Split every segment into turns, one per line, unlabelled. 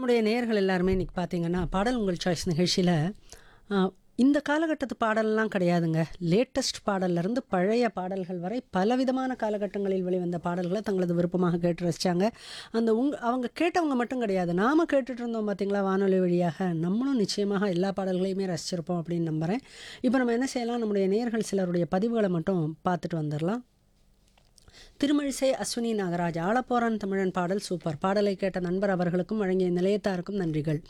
நம்முடைய நேயர்கள் எல்லாருமே இன்னைக்கு பார்த்தீங்கன்னா பாடல் உங்கள் சாய்ஸ் நிகழ்ச்சியில் இந்த காலகட்டத்து பாடல்லாம் கிடையாதுங்க லேட்டஸ்ட் பாடல்லேருந்து பழைய பாடல்கள் வரை பலவிதமான காலகட்டங்களில் வெளிவந்த பாடல்களை தங்களது விருப்பமாக கேட்டு ரசித்தாங்க அந்த உங் அவங்க கேட்டவங்க மட்டும் கிடையாது நாம் கேட்டுட்டு இருந்தோம் பார்த்தீங்களா வானொலி வழியாக நம்மளும் நிச்சயமாக எல்லா பாடல்களையுமே ரசிச்சிருப்போம் அப்படின்னு நம்புகிறேன் இப்போ நம்ம என்ன செய்யலாம் நம்முடைய நேயர்கள் சிலருடைய பதிவுகளை மட்டும் பார்த்துட்டு வந்துடலாம் திருமழிசை அஸ்வினி நாகராஜ் ஆளப்போரான் தமிழன் பாடல் சூப்பர் பாடலை கேட்ட நண்பர் அவர்களுக்கும் வழங்கிய நிலையத்தாருக்கும் நன்றிகள்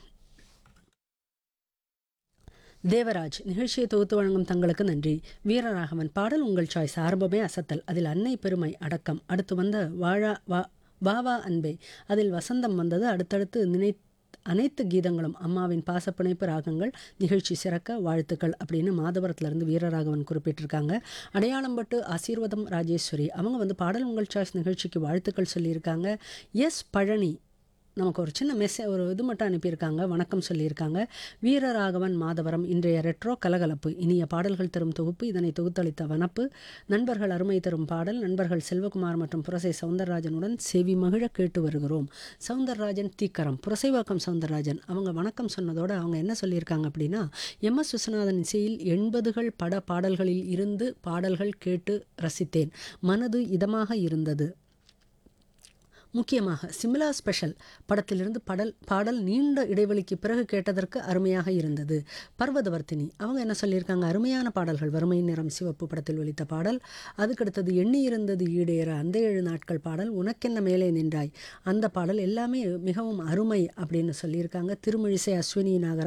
தேவராஜ் நிகழ்ச்சியை தொகுத்து வழங்கும் தங்களுக்கு நன்றி வீரராகவன் பாடல் உங்கள் சாய்ஸ் ஆரம்பமே அசத்தல் அதில் அன்னை பெருமை அடக்கம் அடுத்து வந்த வாழா வா வாவா அன்பே அதில் வசந்தம் வந்தது அடுத்தடுத்து நினை அனைத்து கீதங்களும் அம்மாவின் பாசப்பிணைப்பு ராகங்கள் நிகழ்ச்சி சிறக்க வாழ்த்துக்கள் அப்படின்னு மாதவரத்துலேருந்து வீரராகவன் குறிப்பிட்டிருக்காங்க அடையாளம்பட்டு ஆசீர்வாதம் ராஜேஸ்வரி அவங்க வந்து பாடல் உங்கள் சாய்ஸ் நிகழ்ச்சிக்கு வாழ்த்துக்கள் சொல்லியிருக்காங்க எஸ் பழனி நமக்கு ஒரு சின்ன மெசே ஒரு இது மட்டும் அனுப்பியிருக்காங்க வணக்கம் சொல்லியிருக்காங்க வீரராகவன் மாதவரம் இன்றைய ரெட்ரோ கலகலப்பு இனிய பாடல்கள் தரும் தொகுப்பு இதனை தொகுத்தளித்த வனப்பு நண்பர்கள் அருமை தரும் பாடல் நண்பர்கள் செல்வகுமார் மற்றும் புரசை சவுந்தரராஜனுடன் செவி மகிழ கேட்டு வருகிறோம் சவுந்தரராஜன் தீக்கரம் புரசைவாக்கம் சவுந்தரராஜன் அவங்க வணக்கம் சொன்னதோட அவங்க என்ன சொல்லியிருக்காங்க அப்படின்னா எம் எஸ் விஸ்வநாதன் இசையில் எண்பதுகள் பட பாடல்களில் இருந்து பாடல்கள் கேட்டு ரசித்தேன் மனது இதமாக இருந்தது முக்கியமாக சிம்லா ஸ்பெஷல் படத்திலிருந்து படல் பாடல் நீண்ட இடைவெளிக்கு பிறகு கேட்டதற்கு அருமையாக இருந்தது பர்வதவர்த்தினி அவங்க என்ன சொல்லியிருக்காங்க அருமையான பாடல்கள் வறுமை நிறம் சிவப்பு படத்தில் ஒலித்த பாடல் அதுக்கடுத்தது எண்ணி இருந்தது ஈடேற அந்த ஏழு நாட்கள் பாடல் உனக்கென்ன மேலே நின்றாய் அந்த பாடல் எல்லாமே மிகவும் அருமை அப்படின்னு சொல்லியிருக்காங்க திருமழிசை அஸ்வினி நாகராஜ்